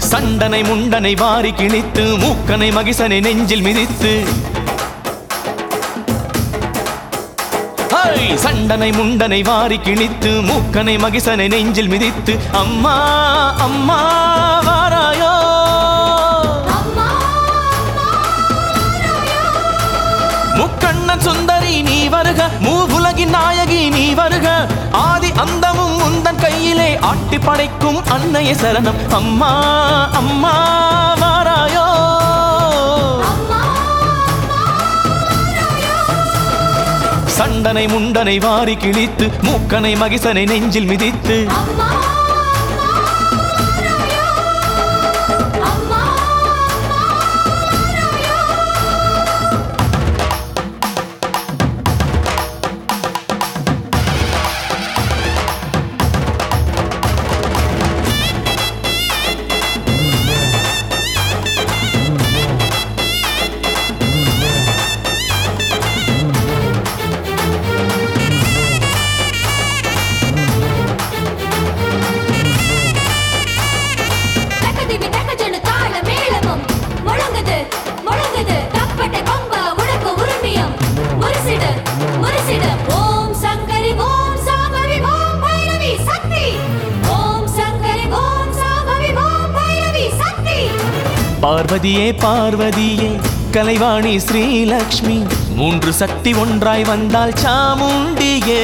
சண்டனை முண்டனை வாரி கிழித்து மூக்கனை மகிசனை நெஞ்சில் மிதித்து ஹை! சண்டனை முண்டனை வாரி கிழித்து மூக்கனை மகிசனை நெஞ்சில் மிதித்து அம்மா அம்மா வாராயோ முக்கண்ணன் சுந்தரி நீ வருக மூவுலகின் நாயகி நீ வருக ஆதி அந்தமும் உந்தன் கையிலே ஆட்டி படைக்கும் அன்னைய சரணம் அம்மா அம்மா வாராயோ சண்டனை முண்டனை வாரி கிழித்து மூக்கனை மகிசனை நெஞ்சில் மிதித்து தக்கதிமி தக்கஜனு தாள மேளமும் முழங்குது முழங்குது தப்பட்டை பம்ப உனக்கு உரிமையம் முரசிடு முரசிடு ஓம் சங்கரி ஓம் சாம்பவி ஓம் பைரவி சக்தி ஓம் சங்கரி ஓம் சாம்பவி ஓம் பைரவி சக்தி பார்வதியே பார்வதியே கலைவாணி ஸ்ரீலக்ஷ்மி மூன்று சக்தி ஒன்றாய் வந்தால் சாமுண்டியே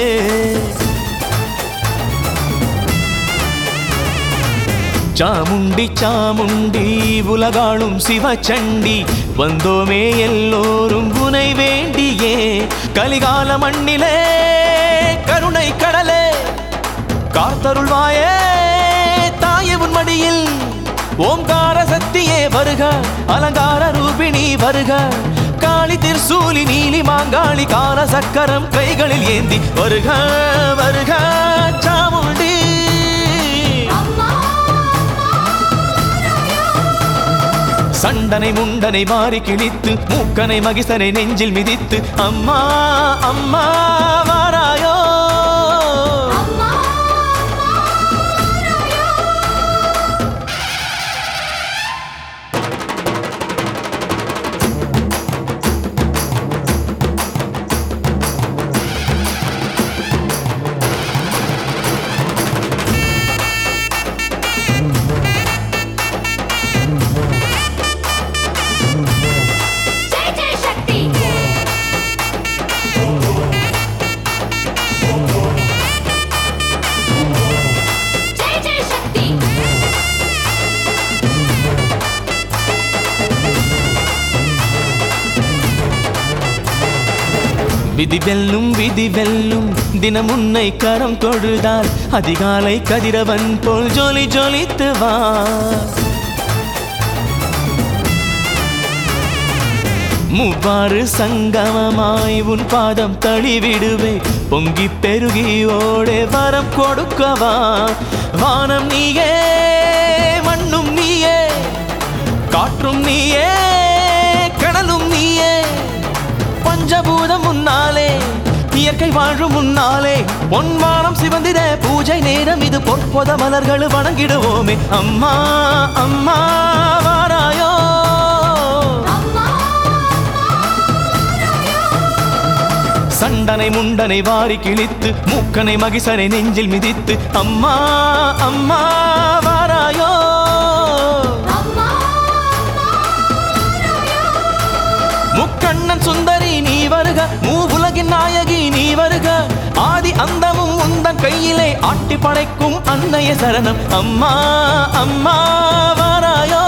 சாமுண்டி சாமுண்டி உலகாளும் சிவச்சண்டி வந்தோமே எல்லோரும் உனை வேண்டியே கலிகால மண்ணிலே கருணை கடலே காத்தருள்வாயே தாயே உன் மடியில் ஓம்கார சக்தியே வருக அலங்கார ரூபிணி வருக காளி திருசூலி நீலி மாங்காளி கால சக்கரம் கைகளில் ஏந்தி வருக வருக சாமுண்டி அம்மா சண்டனை முண்டனை மாறி கிழித்து மூக்கனை மகிசனை நெஞ்சில் மிதித்து அம்மா அம்மா வாராயோ அம்மா ஜெய் ஜெய் சக்தி ஜெய் ஜெய் சக்தி விதி வெல்லும் விதி வெல்லும் தினம் உன்னை கரம் தொழுதால் அதிகாலை கதிரவன் போல் ஜொலி ஜொலித்து வா மூவாறு சங்கமமாய் உன் பாதம் தழிவிடுவே பொங்கி பெருகி ஓடே வரம் கொடுக்கவா வானம் நீயே மண்ணும் நீயே காற்றும் நீயே கடலும் நீயே பஞ்சபூதம் முன்னாலே இயற்கை வாழும் முன்னாலே பொன்வானம் சிவந்திட பூஜை நேரம் இது பொற்பொத மலர்கள் வணங்கிடுவோமே அம்மா அம்மா வாராயோ அம்மா சண்டனை முண்டனை வாரி கிழித்து மூக்கனை மகிசனை நெஞ்சில் மிதித்து அம்மா அம்மா வாராயோ அம்மா முக்கண்ணன் சுந்தரி நீ வருக மூவுலகின் நாயகி நீ வருக ஆதி அந்தமும் உந்தன் கையிலே ஆட்டி படைக்கும் அன்னைய சரணம் அம்மா அம்மா வாராயோ